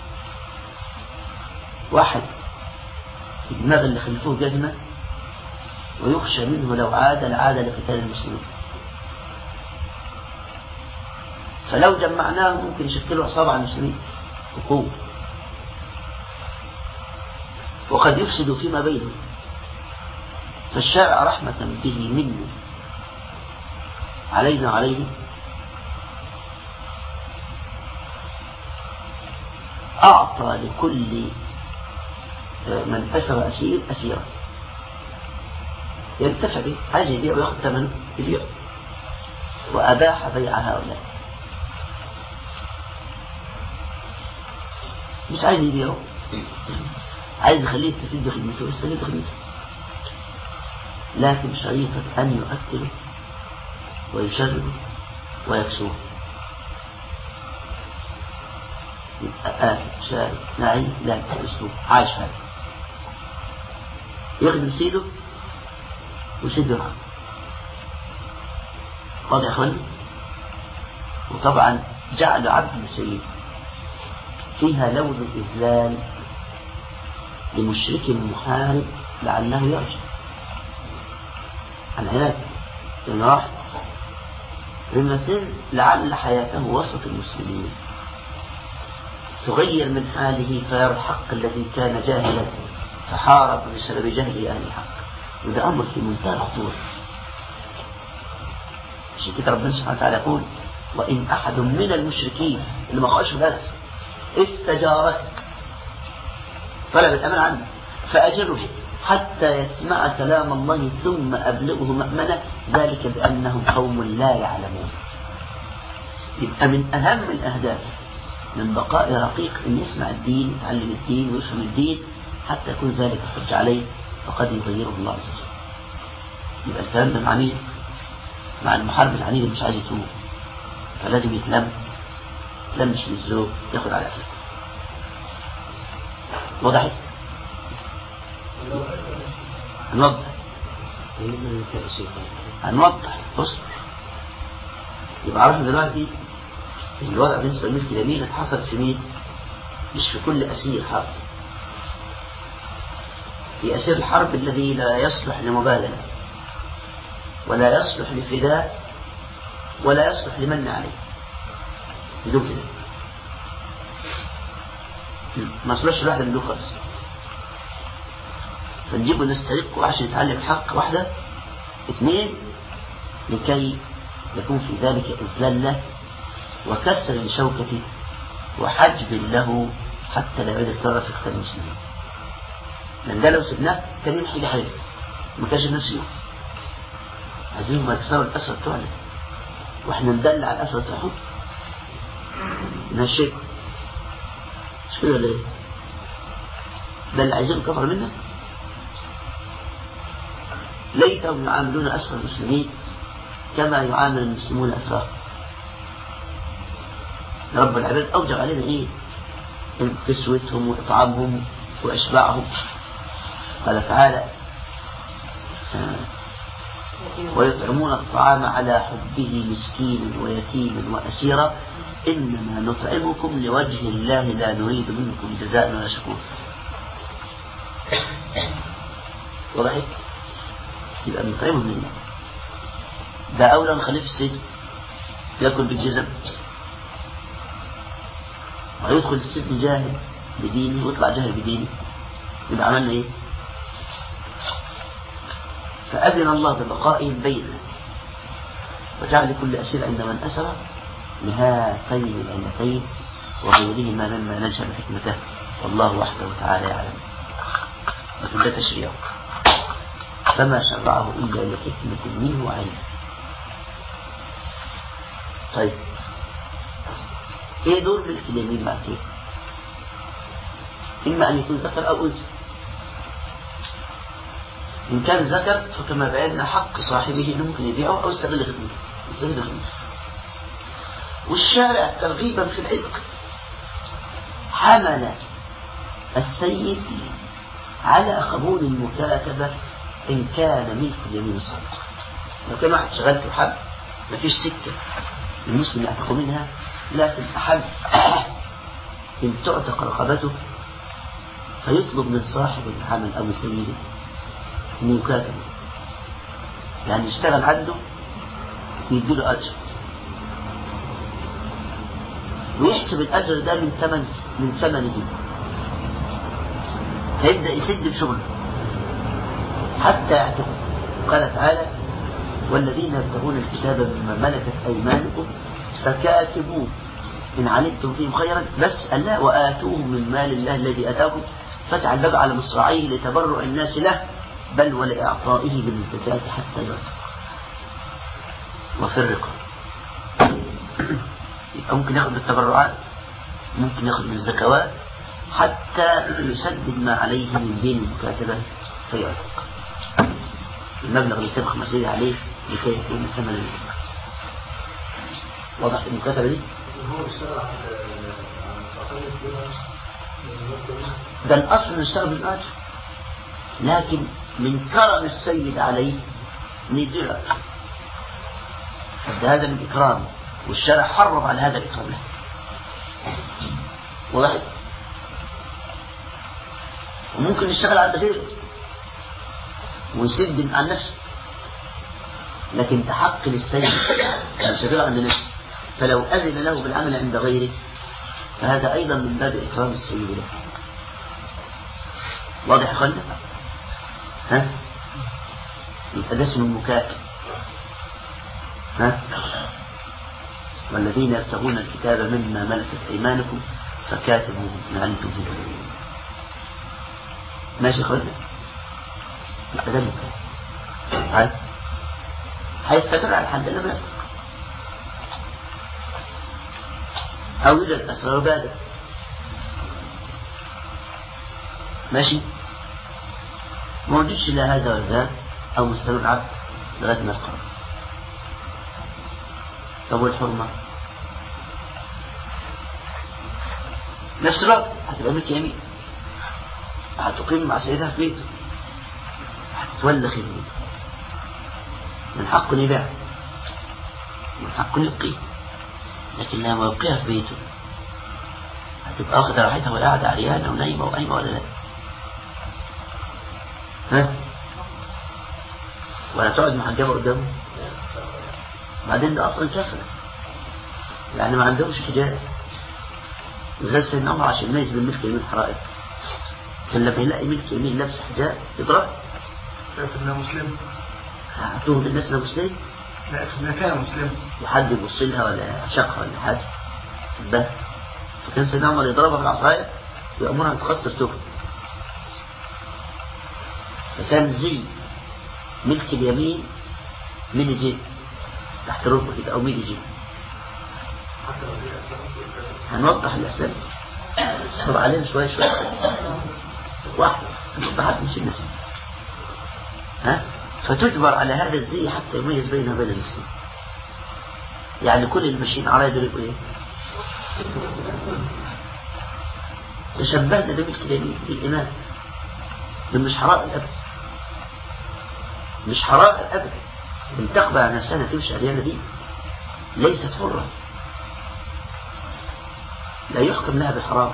واحد الدماغ اللي خلفوه جزمة ويخشى منه لو عاد العاد لقتال المسلمين فلو جمعناه ممكن يشكلوا عصابة على المسلمين بقوة وقد يفسد فيما بينهم فالشارع رحمة به منه علينا وعليه أعطى لكل من أسر أسير أسيرا ينتفع به عايز يبيع وياخذ ثمنه يبيع وأباح بيع هؤلاء مش عايز يبيعه عايز يخليه يستفيد بخدمته يستفيد بخدمته لكن شريطة أن يؤكله ويشربه ويكسوه يبقى آكل شارب نعيم لا أسلوب عايش هذا يخدم سيده ويسد معه واضح يا اخواني وطبعا جعل عبد السيد فيها لون الإذلال لمشرك محارب لعله يرجع العناد لأن راح اثنين لعل حياته وسط المسلمين تغير من حاله فيرى الحق الذي كان جاهلا فحارب بسبب جهل أهل الحق وده أمر في منتهى الخطورة عشان كده ربنا سبحانه وتعالى يقول وإن أحد من المشركين اللي ما قالش درس استجارك طلب الأمان عنه فأجره حتى يسمع كلام الله ثم أبلغه مأمنة ذلك بأنهم قوم لا يعلمون يبقى من أهم الأهداف من بقاء رقيق أن يسمع الدين يتعلم الدين ويفهم الدين حتى يكون ذلك حج عليه فقد يغيره الله عز وجل يبقى الكلام ده مع مين؟ مع المحارب العنيد اللي مش عايز يتوب فلازم يتلم يتلمش من الزوج ياخد على أكله وضحت؟ هنوضح بالنسبة للنساء الشيخ هنوضح بص يبقى عرفنا دلوقتي الوضع بالنسبة للملك اليمين اتحصل في مين؟ مش في كل أسير حرب في أسير الحرب الذي لا يصلح لمبادلة ولا يصلح لفداء ولا يصلح لمن عليه بدون فداء ما يصلحش الواحد من دون خالص فنجيبه نسترقه عشان يتعلم الحق واحدة اثنين لكي يكون في ذلك إذلة وكسر لشوكته وحجب له حتى لا يعيد الكرة في اختار المسلمين لأن ده لو سبناه كان يمحي لحاله ما كانش نفسه عايزين ما يكسروا الأسرة بتوعنا واحنا ندلع على الأسرة بتوعهم نهشيك مش كده ولا ايه؟ ده اللي عايزين كفر منا ليتهم يعاملون أسرى المسلمين كما يعامل المسلمون أسرى رب العباد أوجب علينا إيه كسوتهم وإطعامهم وإشباعهم قال تعالى ويطعمون الطعام على حبه مسكينا ويتيما وأسيرا إنما نطعمكم لوجه الله لا نريد منكم جزاء ولا شكور وضحت يبقى نطعمه منه ده أولى نخليه في السجن يأكل بالجزم ويدخل السجن جاهل بدينه ويطلع جاهل بدينه يبقى عملنا ايه فأذن الله ببقائهم بيننا وجعل لكل أسير عند من أسر لهاتين العلتين وغيرهما مما نجهل حكمته والله وحده تعالى يعلم لكن ده تشريع فما شرعه إلا لحكمة منه وعلم طيب ايه دور ملك اليمين مع كيف إما أن يكون ذكر أو أنثى إن كان ذكر فكما بعدنا حق صاحبه إنه ممكن يبيعه أو يستغل خدمته يستغل خدمته والشارع ترغيبا في العتق حمل السيد على قبول المكاتبة إن كان ملك اليمين صادق لو كان واحد شغلته حب ما فيش سكة المسلم يعتق منها لكن أحب إن تعتق رقبته فيطلب من صاحب العمل أو سيده أن يكاتبه يعني يشتغل عنده يديله أجر ويحسب الأجر ده من ثمن من ثمنه فيبدأ يسد بشغله حتى يعتق قال تعالى والذين يبتغون الكتاب مما ملكت أيمانكم فكاتبوه إن علمتم فيهم خيرا بس ألا وآتوهم من مال الله الذي أتاكم فاجعل باب على مصراعيه لتبرع الناس له بل ولإعطائه بالزكاة حتى يعتق وفي الرقاب يبقى ممكن ياخد التبرعات ممكن ياخد من الزكوات حتى يسدد ما عليه من دين المكاتبة فيعتق المبلغ اللي تبقى مسؤول عليه لكي يكون ثمن الزكاة واضح المكاتبة دي؟ هو اشتغل على صاحبه كده ده الأصل إنه يشتغل بالأجر لكن من كرم السيد عليه ندير أجر فده هذا من إكرامه والشرع حرم على هذا الإكرام له واضح وممكن يشتغل عند غيره ويسد عن نفسه لكن تحق للسيد مش هتبقى عند نفسه فلو أذن له بالعمل عند غيره فهذا أيضا من باب إكرام السيد له واضح يا اخوانا ها يبقى ده اسمه المكافئ ها والذين يبتغون الكتاب مما ملكت أيمانكم فكاتبوهم إن علمتم فيهم ماشي يا اخوانا يبقى ده المكافئ طيب هيستمر على الحمد لله ما أو يوجد أسرار بعده ماشي ما وجدش لا هذا ولا ذاك أو مستوى العبد لغاية ما يقرأ طب والحرمة نفس الوقت هتبقى ملك يمين هتقيم مع سيدها في بيته هتتولى خدمته من حقه ان يبيع من حقه ان يبقيه لكن لما يبقيها في بيته هتبقى واخدة راحتها ولا قاعدة عريانة ونايمة وقايمة ولا لا ها ولا تقعد محجبة قدامه بعدين ده أصلا كفرة يعني ما عندهمش حجاب وزي سيدنا عمر عشان يميز بين ملك يمين حرائق كان لما يلاقي ملك يمين لابس حجاب يضرب شايف انها مسلم هتوهم الناس انها مسلم لا في مكان مسلم وحد يبص لها ولا شقها ولا حاجة بس فكان سيدنا عمر يضربها بالعصاية ويأمرها تخسر تكن فكان زي ملك اليمين من يجيب تحت ركبه كده أو مين يجيب حتى لو هي اسلام هنوضح الأسئلة طب علينا شوية شوية واحدة هنوضح مش الناس ها فتجبر على هذا الزي حتى يميز بينها وبين المسلمين يعني كل اللي ماشيين على يدرك ايه تشبهنا بملك اليمين بالإيمان من مش حرام الأبد مش حرام الأبد ان تقبل على نفسها تمشي عريانة دي ليست حرة لا يحكم لها بالحرام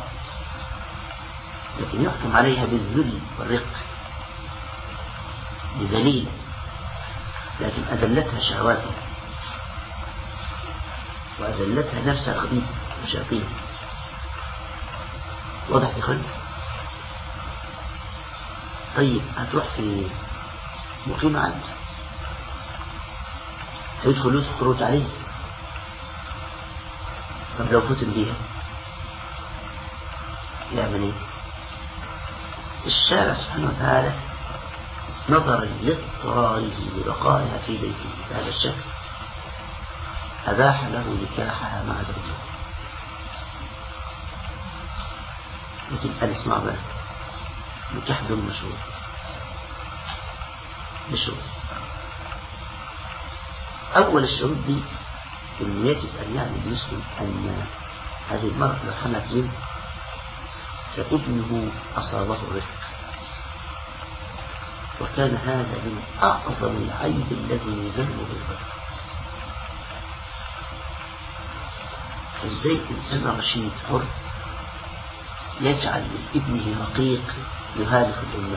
لكن يحكم عليها بالذل والرق لذليل لكن أذلتها شهواتها وأذلتها نفسها خبيثة وشقية واضح يا اخوان طيب هتروح في مقيمة عنك هيدخل لوس خروج عليه طب لو فتن بيها يعمل ايه الشارع سبحانه وتعالى نظرا لاضطراره لبقائها في بيته بهذا الشكل أباح له نكاحها مع زوجها لكن قال اسمع بقى نكاح دون مشروع مشروع أول الشروط دي إن يجب أن يعلم المسلم أن هذه المرأة لو حملت جن فابنه أصابه رق وكان هذا من أعظم العيب الذي يذل بالبشر فازاي إنسان رشيد حر يجعل من ابنه رقيق يهالك الأمة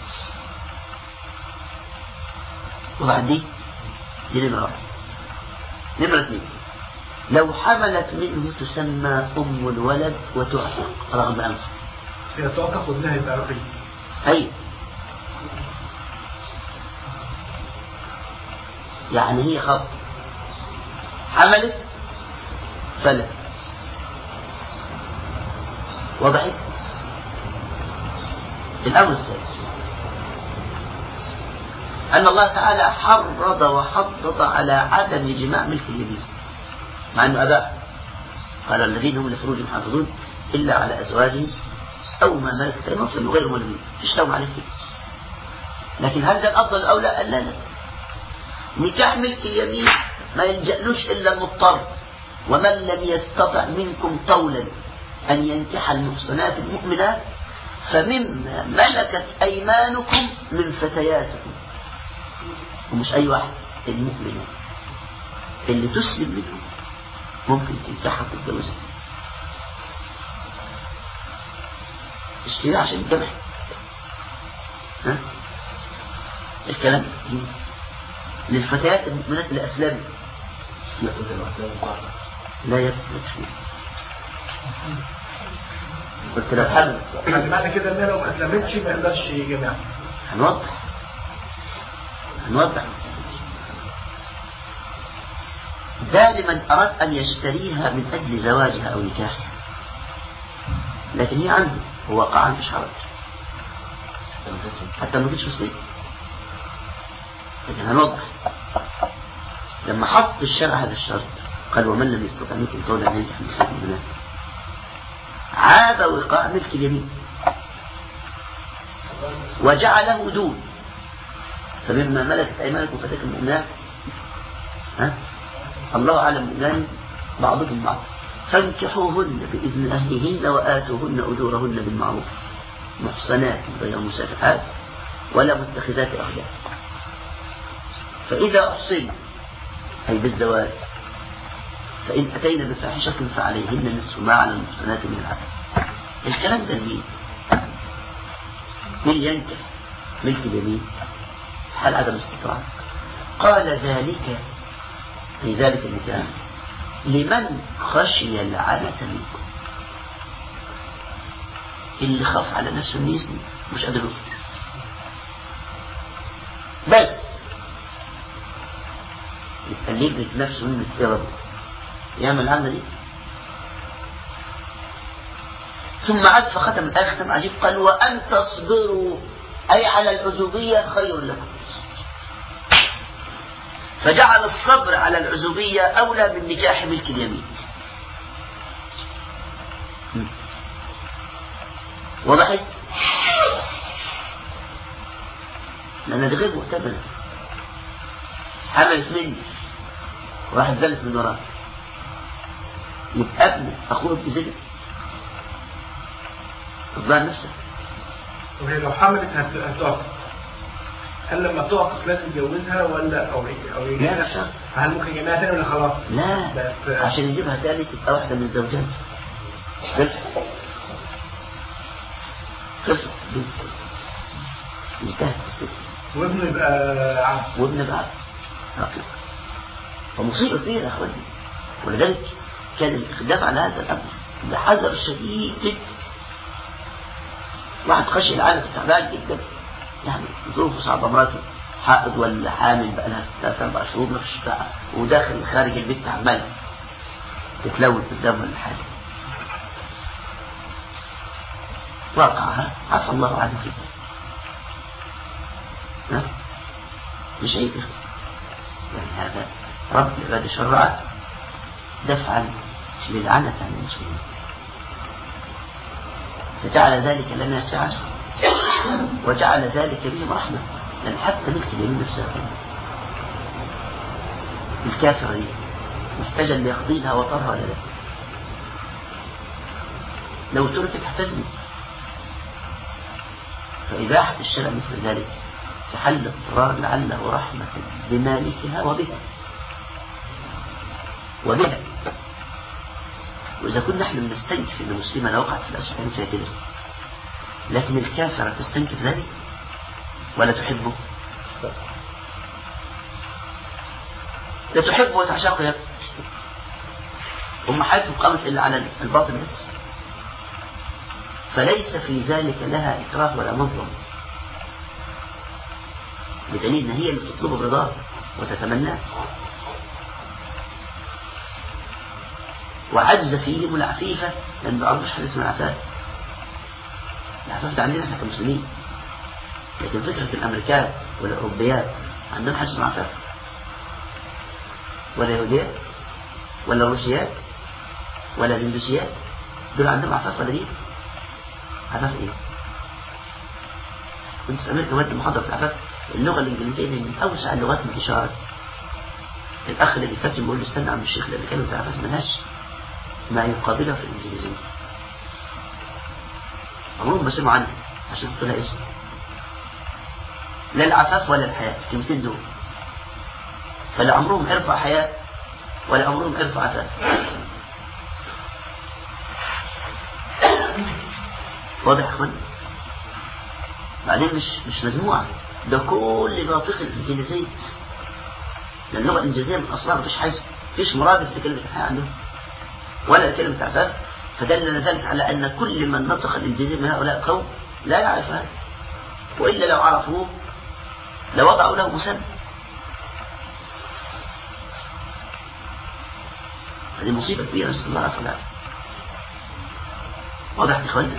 وبعدين دي نمرة واحد نمرة اثنين لو حملت منه تسمى أم الولد وتعتق رغم أنفه هي تعتق وابنها يبقى رقيق أي يعني هي خط حملت فلت وضعت الأمر الثالث أن الله تعالى حرض وحضض على عدم جماع ملك اليمين مع أنه أباح قال الذين هم لفروجهم حافظون إلا على أزواجهم أو ما ملكت أيمانهم فإنهم غير ملمين تشتغل عليه كده لكن هل ده الأفضل أو لا؟ قال لا لا نكاح ملك اليمين ما يلجألوش إلا المضطر ومن لم يستطع منكم طولا أن ينكح المحصنات المؤمنات فمما ملكت أيمانكم من فتياتكم ومش أي واحد المؤمنات اللي تسلم منهم ممكن تنكحها وتتجوزها اشتريها عشان الجمع ها؟ الكلام دي للفتيات المؤمنات الأسلام يقول الأسلام قاعدة لا يبقى شيء قلت لو حل يعني معنى كده ان هي لو ما اسلمتش ما يقدرش يجمعها هنوضح هنوضح ده لمن أراد أن يشتريها من أجل زواجها أو نكاحها لكن هي عنده هو وقع مش حرج حتى ما كنتش مسلم لكن هنوضح لما حط الشرع هذا الشرط قال ومن لم يستطع منكم قولا ان ينجح المسلم البنات عاب وقاع ملك اليمين وجعله دون فمما ملكت ايمانكم فتاة المؤمنات ها الله اعلم بذلك بعضكم بعض فانكحوهن باذن اهلهن واتوهن اجورهن بالمعروف محصنات غير مسافحات ولا متخذات اخلاق فاذا احصن اي بالزواج فإن أتينا بفاحشة فعليهن نصف ما على المحصنات من العذاب الكلام ده لمين؟ من ينكح ملك اليمين حال عدم الاستطاعة قال ذلك في ذلك النكاح لمن خشي العنة منكم اللي خاف على نفسه انه يسلم مش قادر يصبر بس يبقى اللي يدرك نفسه منه يرد يعمل العملة دي ثم عاد فختم الآية ختم عجيب قال وأن تصبروا أي على العزوبية خير لكم فجعل الصبر على العزوبية أولى من نكاح ملك اليمين وضحت لأن دي غير مؤتمنة حملت مني وراحت زلت من وراه يبقى ابن اخوه بزنا تضيع نفسك وهي لو حملت هت- هتقف هل لما تقف لازم يتجوزها ولا او او لا يجيبها نفسها هل ممكن يجيبها تاني ولا خلاص؟ لا بقت- عشان يجيبها تاني تبقى واحدة من الزوجات خلصت خلصت بنت انتهت الست وابنه يبقى عبد وابن بعد رقيق فمصيبة كبيرة يا اخواني ولذلك كان الاخدام على هذا الامر بحذر شديد جدا واحد خشي العالم تعبان جدا يعني ظروفه صعبة مراته حائض ولا حامل بقى لها ثلاث اربع شهور ما فيش بتاع وداخل خارج البيت عمال تتلوث قدام ولا حاجة وقعها عفى الله عنه في ذلك ها؟ مش عيب يا أخي. يعني هذا رب العباد شرع دفعا للعنة عن المسلمين فجعل ذلك لنا سعة وجعل ذلك بهم رحمة لأن حتى ملك اليمين نفسها الكافرة دي محتاجة اللي يقضي لها وطرها ولا لا لو تركت هتزني فإباحة الشرع مثل ذلك في حل اضطرار لعله رحمة بمالكها وبها وبها وإذا كنا نحن بنستنكف أن المسلمة لو وقعت في الأسر كان فيها كده لكن الكافرة تستنكف ذلك ولا تحبه لا تحبه وتعشقه يا ابني. هم حياتهم قامت إلا على الباطل بس فليس في ذلك لها إكراه ولا مظلم بدليل ان هي اللي بتطلبه برضاه وتتمناه وعز فيهم العفيفة لأن ما عرفوش حاجة اسمها عفاف العفاف ده عندنا احنا كمسلمين لكن فكرة الأمريكان والأوروبيات عندهم حاجة اسمها عفاف ولا يهوديات ولا الروسيات ولا الهندوسيات دول عندهم عفاف ولا دين عفاف ايه كنت في امريكا ودي محاضره في العفاف اللغه الانجليزيه دي من اوسع اللغات انتشارا الاخ اللي بيفتي بيقول لي استنى عم الشيخ لان كلمه العفاف ملهاش ما يقابلها في الانجليزيه عمرهم ما سمعوا عنها عشان قلت لها اسم لا العفاف ولا الحياه الكلمتين دول فلا عمرهم عرفوا حياه ولا عمرهم عرفوا عفاف واضح يا اخوان بعدين مش مش مجموعة ده كل ناطق الإنجليزية لأن اللغة الإنجليزية من أصلها مفيش حاجة مفيش مرادف لكلمة الحياة عندهم ولا كلمة عفاف فدلنا ذلك على أن كل من نطق الإنجليزية من هؤلاء قوم لا يعرف هذا وإلا لو عرفوه لوضعوا له مسمى هذه مصيبة كبيرة نسأل الله العافية والعافية واضح يا إخوانا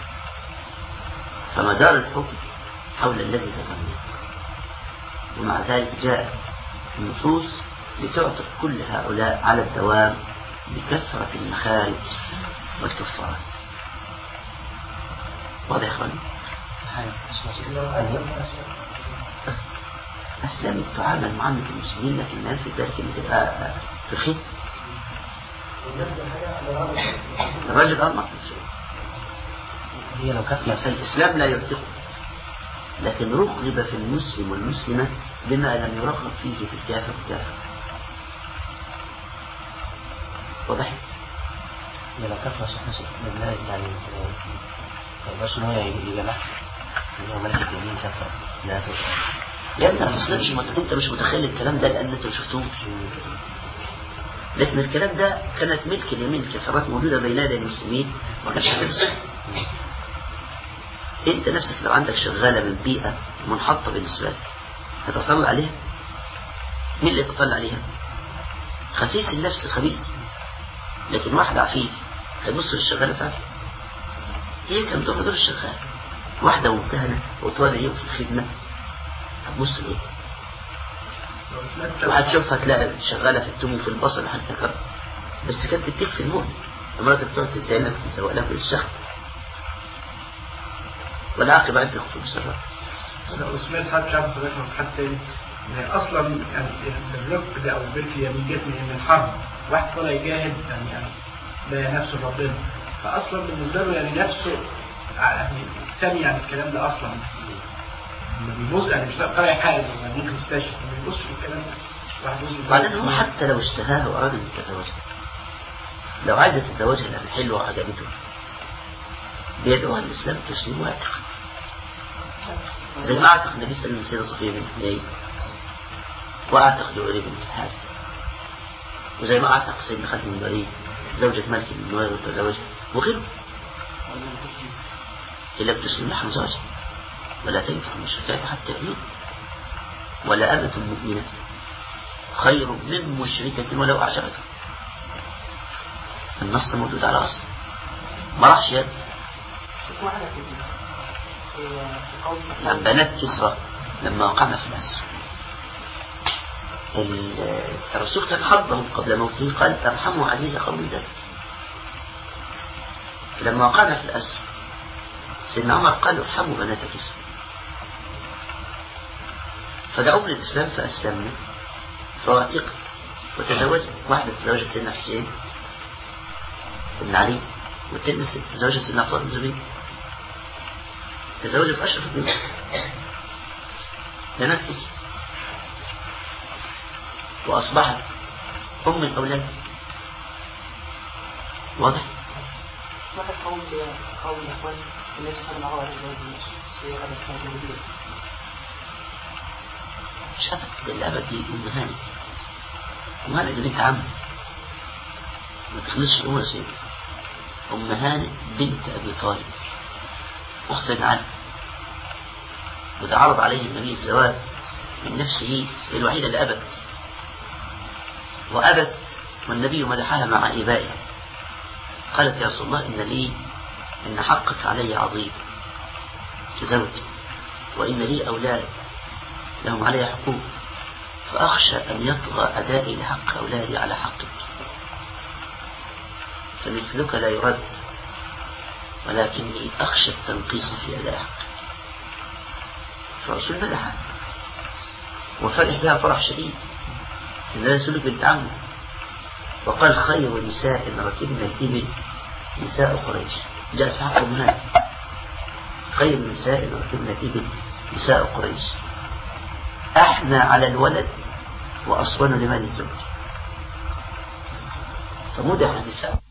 فمدار الحكم حول الذي تقدم ومع ذلك جاء النصوص لتعطف كل هؤلاء على الدوام بكثرة المخارج والكفارات واضح يا إخوانا أسلم تعامل معاملة المسلمين لكن لا في ذلك أن تبقى في الخيط الرجل أمر في الشيء هي لو كانت نفسها الإسلام لا يعتقه لكن رغب في المسلم والمسلمة بما لم يرغب فيه في الكافر والكافر واضح؟ هي لو كانت نفسها حسن بالله يعني ما يقدرش ان هو يجمعها ان هو ملك اليمين كفر لا تفعل يا ابني اصل مش مت... انت مش متخيل الكلام ده لان انت ما شفتوش لكن الكلام ده كانت ملك اليمين الكفارات موجوده بين يدي المسلمين ما كانش حد يصح انت نفسك لو عندك شغاله من بيئه منحطه بالنسبه لك هتطلع عليها مين اللي تطلع عليها خسيس النفس الخبيث لكن واحد عفيف هيبص للشغاله بتاعته هي كم دور دور الشغال واحده ممتهنه وطالع يوم في الخدمه هتبص لايه وهتشوفها تلاقي شغاله في التوم وفي البصل حتى كرم بس كانت بتكفي المؤمن مراتك تقعد تزعل لك تسوق لك بالشهر والعاقبة عندك في المسرات لو سمعت حد شعب حضرتك من حد تاني ان اصلا يعني الرب ده او البرك اليمين جت من من الحرب واحد طالع يجاهد يعني يعني لا نفسه ربنا فاصلا بالنسبه له يعني نفسه يعني سامي عن الكلام ده اصلا ما بيبص يعني مش طالع حاجه ما بيجي مستشفى ما بيبصش في الكلام ده واحد يبص بعدين هو حتى لو اشتهاها وأراد أن يتزوجها لو عايزة تتزوجها لأن حلوة وعجبته بيدعوها الإسلام تسليم ويعتق زي ما اعتق النبي صلى الله عليه وسلم سيدة صفية بنت حيي واعتق لؤي بنت الحارث وزي ما اعتق سيدنا خالد بن الوليد زوجة ملك بن نوير وتزوجها وغيره إلا بتسلم لحم زوجها ولا تنكح المشركات حتى يؤمنوا ولا أمة مؤمنة خير من مشركة ولو أعجبتهم النص موجود على أصل ما راحش يد يعني بنات كسرى لما وقعنا في الأسر ال- الرسول كان حضهم قبل موته قال ارحموا عزيز قوم ذلك لما وقعنا في الأسر سيدنا عمر قال ارحموا بنات كسرى فدعوا الإسلام فأسلمنا فاعتق وتزوج واحدة تزوجت سيدنا حسين بن علي والتانية تزوجت سيدنا عبد الله بن زبير تزوجت أشرف بن بنات كسرى وأصبحت أم الأولاد واضح؟ واحد قوم قوم الإخوان الناس كانوا معه على الجواز سيئة كانت موجودة مش أبد الأبد دي أم هاني أم هاني دي بنت عم ما تخلصش الأمور يا سيدي أم هاني بنت أبي طالب أخت سيدنا علي وده عرض عليه النبي الزواج من نفسه هي الوحيدة اللي أبت وأبت والنبي مدحها مع إبائها قالت يا رسول الله إن لي إن حقك علي عظيم كزوج وإن لي أولاد لهم علي حقوق فأخشى أن يطغى أدائي لحق أولادي على حقك فمثلك لا يرد ولكني أخشى التنقيص في أداء حقك فالرسول مدحها وفرح بها فرح شديد إن هذا سلوك بنت عمه وقال خير نساء ركبنا الإبل نساء قريش جاءت في حق أمهات خير نساء ركبنا الإبل نساء قريش أحنى على الولد وأصون لمال الزوج فمدح النساء